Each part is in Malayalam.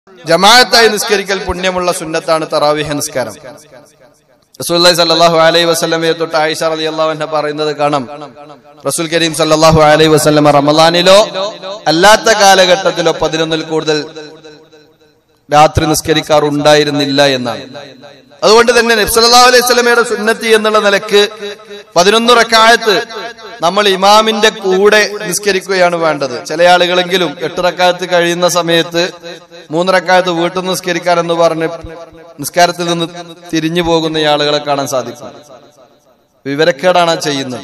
ജമാഅത്തായി നിസ്കരിക്കൽ പുണ്യമുള്ള സുന്നത്താണ് തറാവിഹ നിസ്കാരം റസൂല്ലി സല്ലാഹു അലൈഹി വസ്ലമയെ തൊട്ട് ആയിഷ അലി അള്ളാഹു പറയുന്നത് കാണാം റസൂൽ കരീം സല്ലാഹു അലൈഹി വസ്ലമ റമലാനിലോ അല്ലാത്ത കാലഘട്ടത്തിലോ പതിനൊന്നിൽ കൂടുതൽ രാത്രി നിസ്കരിക്കാറുണ്ടായിരുന്നില്ല എന്നാണ് അതുകൊണ്ട് തന്നെ നബ്സല്ലാ അലൈഹി സ്വലമയുടെ സുന്നത്തി എന്നുള്ള നിലക്ക് പതിനൊന്ന് റക്കായത്ത് നമ്മൾ ഇമാമിന്റെ കൂടെ നിസ്കരിക്കുകയാണ് വേണ്ടത് ചില ആളുകളെങ്കിലും എട്ട് റക്കായത്ത് കഴിയുന്ന സമയത്ത് മൂന്ന് റക്കായത്ത് വീട്ടിൽ നിന്ന് നിസ്കരിക്കാൻ എന്ന് പറഞ്ഞ് നിസ്കാരത്തിൽ നിന്ന് തിരിഞ്ഞു പോകുന്ന ആളുകളെ കാണാൻ സാധിക്കും വിവരക്കേടാണ് ആ ചെയ്യുന്നത്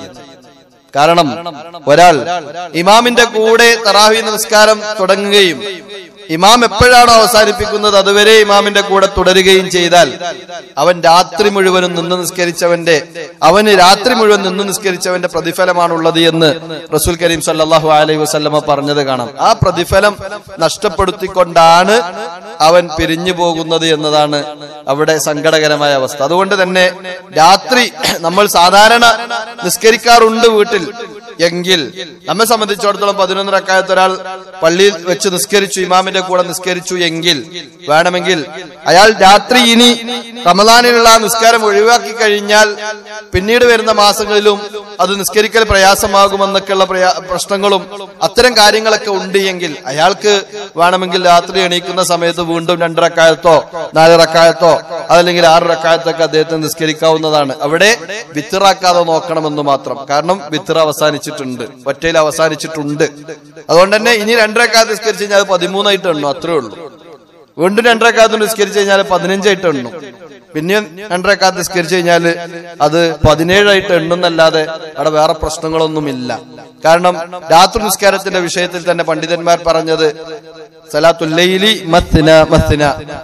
കാരണം ഒരാൾ ഇമാമിന്റെ കൂടെ തറാഹി നിസ്കാരം തുടങ്ങുകയും ഇമാം എപ്പോഴാണോ അവസാനിപ്പിക്കുന്നത് അതുവരെ ഇമാമിന്റെ കൂടെ തുടരുകയും ചെയ്താൽ അവൻ രാത്രി മുഴുവനും നിന്ന് നിസ്കരിച്ചവന്റെ അവന് രാത്രി മുഴുവൻ നിന്ന് നിസ്കരിച്ചവന്റെ പ്രതിഫലമാണുള്ളത് എന്ന് റസൂൽ കരീം സല്ലാഹു അലൈഹി വസ്ലമ പറഞ്ഞത് കാണാം ആ പ്രതിഫലം നഷ്ടപ്പെടുത്തിക്കൊണ്ടാണ് അവൻ പിരിഞ്ഞു പോകുന്നത് എന്നതാണ് അവിടെ സങ്കടകരമായ അവസ്ഥ അതുകൊണ്ട് തന്നെ രാത്രി നമ്മൾ സാധാരണ നിസ്കരിക്കാറുണ്ട് വീട്ടിൽ എങ്കിൽ നമ്മെ സംബന്ധിച്ചിടത്തോളം പതിനൊന്ന് റക്കായത്ത് ഒരാൾ പള്ളിയിൽ വെച്ച് നിസ്കരിച്ചു ഇമാമിന്റെ കൂടെ നിസ്കരിച്ചു എങ്കിൽ വേണമെങ്കിൽ അയാൾ രാത്രി ഇനി റമദാനിലുള്ള ആ നിസ്കാരം ഒഴിവാക്കി കഴിഞ്ഞാൽ പിന്നീട് വരുന്ന മാസങ്ങളിലും അത് നിസ്കരിക്കൽ പ്രയാസമാകുമെന്നൊക്കെയുള്ള പ്രയാ പ്രശ്നങ്ങളും അത്തരം കാര്യങ്ങളൊക്കെ ഉണ്ട് എങ്കിൽ അയാൾക്ക് വേണമെങ്കിൽ രാത്രി എണീക്കുന്ന സമയത്ത് വീണ്ടും രണ്ട് റക്കായത്തോ നാല് റക്കായത്തോ അതല്ലെങ്കിൽ ആറ് റക്കായത്തൊക്കെ അദ്ദേഹത്തിന് നിസ്കരിക്കാവുന്നതാണ് അവിടെ വിത്തിറാക്കാതെ നോക്കണമെന്ന് മാത്രം കാരണം വിത്തിറ അവസാനിച്ചിട്ടുണ്ട് ഒറ്റയിൽ അവസാനിച്ചിട്ടുണ്ട് അതുകൊണ്ട് തന്നെ ഇനി രണ്ടരക്കാലത്ത് നിസ്കരിച്ച് കഴിഞ്ഞാൽ അത് പതിമൂന്നായിട്ട് എണ്ണു അത്രേ ഉള്ളൂ വീണ്ടും രണ്ടരക്കാലത്ത് നിസ്കരിച്ച് കഴിഞ്ഞാൽ പതിനഞ്ചായിട്ട് എണ്ണു പിന്നെയും രണ്ടരക്കാലത്ത് നിസ്കരിച്ചു കഴിഞ്ഞാൽ അത് പതിനേഴായിട്ട് എണ്ണുന്നല്ലാതെ അവിടെ വേറെ പ്രശ്നങ്ങളൊന്നുമില്ല കാരണം രാത്രി നിസ്കാരത്തിന്റെ വിഷയത്തിൽ തന്നെ പണ്ഡിതന്മാർ പറഞ്ഞത് സലാത്തുല്ലൈലി മത്തിന മത്തിന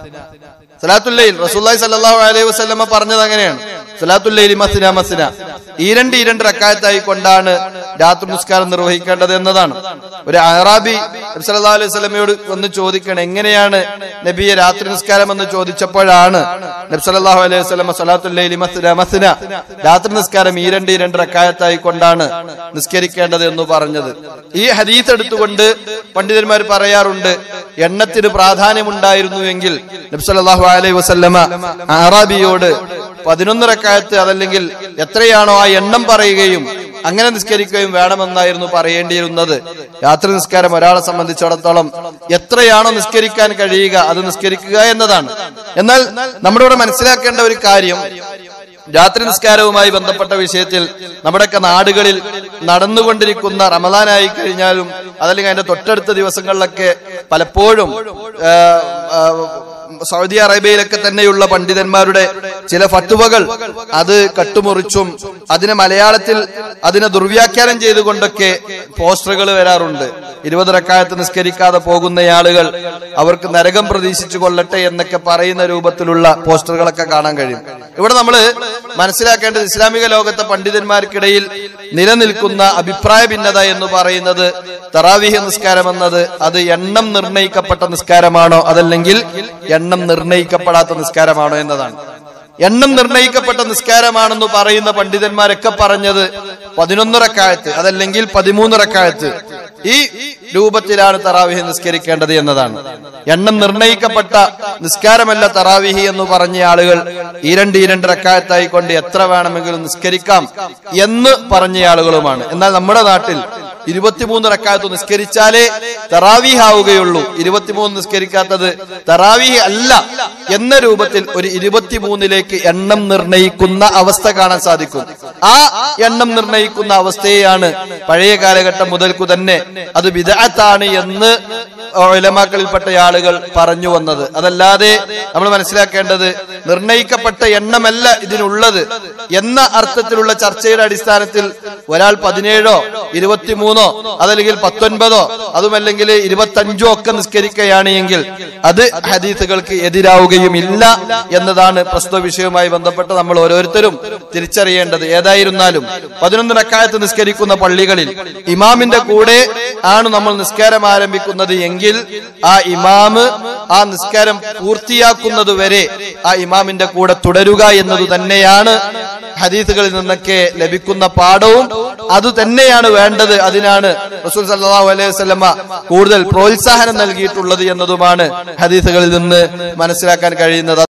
സലാത്തുല്ലൈൽ റസൂല്ലായി സല്ലാഹു അലൈഹി വസ്ലമ പറഞ്ഞത് അങ്ങനെയാണ് സലാത്തുല്ലൈലി മസിന മസിന ഈ രണ്ട് ഈ രണ്ട് റക്കായത്തായി കൊണ്ടാണ് രാത്രി നിസ്കാരം നിർവഹിക്കേണ്ടത് എന്നതാണ് ഒരു അറാബി സല്ലാ അലൈഹി സ്വലമയോട് ഒന്ന് ചോദിക്കണം എങ്ങനെയാണ് നബിയെ രാത്രി നിസ്കാരം എന്ന് ചോദിച്ചപ്പോഴാണ് നബ്സലാഹു അലൈഹി വസ്ലമ സലാത്തുല്ലൈലി മസിന മസിന രാത്രി നിസ്കാരം ഈ രണ്ട് ഈ രണ്ട് റക്കായത്തായി കൊണ്ടാണ് നിസ്കരിക്കേണ്ടത് എന്ന് പറഞ്ഞത് ഈ ഹദീസ് എടുത്തുകൊണ്ട് പണ്ഡിതന്മാർ പറയാറുണ്ട് എണ്ണത്തിന് പ്രാധാന്യമുണ്ടായിരുന്നുവെങ്കിൽ നബ്സലാഹു അലൈഹി വസല്ലമ അറാബിയോട് പതിനൊന്ന് റക്കായത്ത് അതല്ലെങ്കിൽ എത്രയാണോ ആ എണ്ണം പറയുകയും അങ്ങനെ നിസ്കരിക്കുകയും വേണമെന്നായിരുന്നു പറയേണ്ടിയിരുന്നത് രാത്രി നിസ്കാരം ഒരാളെ സംബന്ധിച്ചിടത്തോളം എത്രയാണോ നിസ്കരിക്കാൻ കഴിയുക അത് നിസ്കരിക്കുക എന്നതാണ് എന്നാൽ നമ്മുടെ ഇവിടെ മനസ്സിലാക്കേണ്ട ഒരു കാര്യം രാത്രി നിസ്കാരവുമായി ബന്ധപ്പെട്ട വിഷയത്തിൽ നമ്മുടെയൊക്കെ നാടുകളിൽ നടന്നുകൊണ്ടിരിക്കുന്ന റമദാനായി കഴിഞ്ഞാലും അതല്ലെങ്കിൽ അതിന്റെ തൊട്ടടുത്ത ദിവസങ്ങളിലൊക്കെ പലപ്പോഴും ആ, ആ, സൗദി അറേബ്യയിലൊക്കെ തന്നെയുള്ള പണ്ഡിതന്മാരുടെ ചില ഫത്തുവകൾ അത് കട്ടുമുറിച്ചും അതിനെ മലയാളത്തിൽ അതിനെ ദുർവ്യാഖ്യാനം ചെയ്തുകൊണ്ടൊക്കെ പോസ്റ്ററുകൾ വരാറുണ്ട് ഇരുപത് റക്കായത്ത് നിസ്കരിക്കാതെ പോകുന്ന ആളുകൾ അവർക്ക് നരകം പ്രതീക്ഷിച്ചു കൊള്ളട്ടെ എന്നൊക്കെ പറയുന്ന രൂപത്തിലുള്ള പോസ്റ്ററുകളൊക്കെ കാണാൻ കഴിയും ഇവിടെ നമ്മൾ മനസ്സിലാക്കേണ്ടത് ഇസ്ലാമിക ലോകത്തെ പണ്ഡിതന്മാർക്കിടയിൽ നിലനിൽക്കുന്ന അഭിപ്രായ ഭിന്നത എന്ന് പറയുന്നത് തറാവിഹ നിസ്കാരം എന്നത് അത് എണ്ണം നിർണയിക്കപ്പെട്ട നിസ്കാരമാണോ അതല്ലെങ്കിൽ എണ്ണം നിർണയിക്കപ്പെടാത്ത നിസ്കാരമാണോ എന്നതാണ് എണ്ണം നിർണയിക്കപ്പെട്ട നിസ്കാരമാണെന്ന് പറയുന്ന പണ്ഡിതന്മാരൊക്കെ പറഞ്ഞത് പതിനൊന്ന് റക്കായത്ത് അതല്ലെങ്കിൽ പതിമൂന്ന് റക്കായത്ത് ഈ രൂപത്തിലാണ് തറാവിഹി നിസ്കരിക്കേണ്ടത് എന്നതാണ് എണ്ണം നിർണയിക്കപ്പെട്ട നിസ്കാരമല്ല തറാവിഹി എന്ന് പറഞ്ഞ ആളുകൾ ഈ രണ്ട് ഈ രണ്ട് റക്കായത്തായി കൊണ്ട് എത്ര വേണമെങ്കിലും നിസ്കരിക്കാം എന്ന് പറഞ്ഞ ആളുകളുമാണ് എന്നാൽ നമ്മുടെ നാട്ടിൽ ഇരുപത്തിമൂന്ന് റക്കായത്ത് നിസ്കരിച്ചാലേ തറാവീഹ് ആവുകയുള്ളൂ ഇരുപത്തിമൂന്ന് നിസ്കരിക്കാത്തത് തറാവീഹ് അല്ല എന്ന രൂപത്തിൽ ഒരു ഇരുപത്തിമൂന്നിലേക്ക് എണ്ണം നിർണയിക്കുന്ന അവസ്ഥ കാണാൻ സാധിക്കും ആ എണ്ണം നിർണയിക്കുന്ന അവസ്ഥയെയാണ് പഴയ കാലഘട്ടം മുതൽക്കു തന്നെ അത് വിദഗ്ധാണ് എന്ന് ഒലമാക്കളിൽപ്പെട്ട ആളുകൾ പറഞ്ഞു വന്നത് അതല്ലാതെ നമ്മൾ മനസ്സിലാക്കേണ്ടത് നിർണയിക്കപ്പെട്ട എണ്ണമല്ല ഇതിനുള്ളത് എന്ന അർത്ഥത്തിലുള്ള ചർച്ചയുടെ അടിസ്ഥാനത്തിൽ ഒരാൾ പതിനേഴോ ഇരുപത്തിമൂന്നോ അതല്ലെങ്കിൽ പത്തൊൻപതോ അതുമല്ലെങ്കിൽ ഇരുപത്തഞ്ചോ ഒക്കെ നിസ്കരിക്കുകയാണ് എങ്കിൽ അത് ഹദീസുകൾക്ക് എതിരാവുകയുമില്ല എന്നതാണ് പ്രസ്തുത വിഷയവുമായി ബന്ധപ്പെട്ട് നമ്മൾ ഓരോരുത്തരും തിരിച്ചറിയേണ്ടത് ഏതായിരുന്നാലും പതിനൊന്ന് റക്കായത്ത് നിസ്കരിക്കുന്ന പള്ളികളിൽ ഇമാമിന്റെ കൂടെ ആണ് നമ്മൾ നിസ്കാരം ആരംഭിക്കുന്നത് എങ്കിൽ ആ ഇമാമ് ആ നിസ്കാരം പൂർത്തിയാക്കുന്നത് വരെ ആ ഇമാമിന്റെ കൂടെ തുടരുക എന്നത് തന്നെയാണ് ഹദീസുകളിൽ നിന്നൊക്കെ ലഭിക്കുന്ന പാഠവും അത് തന്നെയാണ് വേണ്ടത് അതിനാണ് റസൂൽ സല്ലല്ലാഹു അലൈഹി വസല്ലമ കൂടുതൽ പ്രോത്സാഹനം നൽകിയിട്ടുള്ളത് എന്നതുമാണ് ഹദീസുകളിൽ നിന്ന് മനസ്സിലാക്കാൻ കഴിയുന്നത്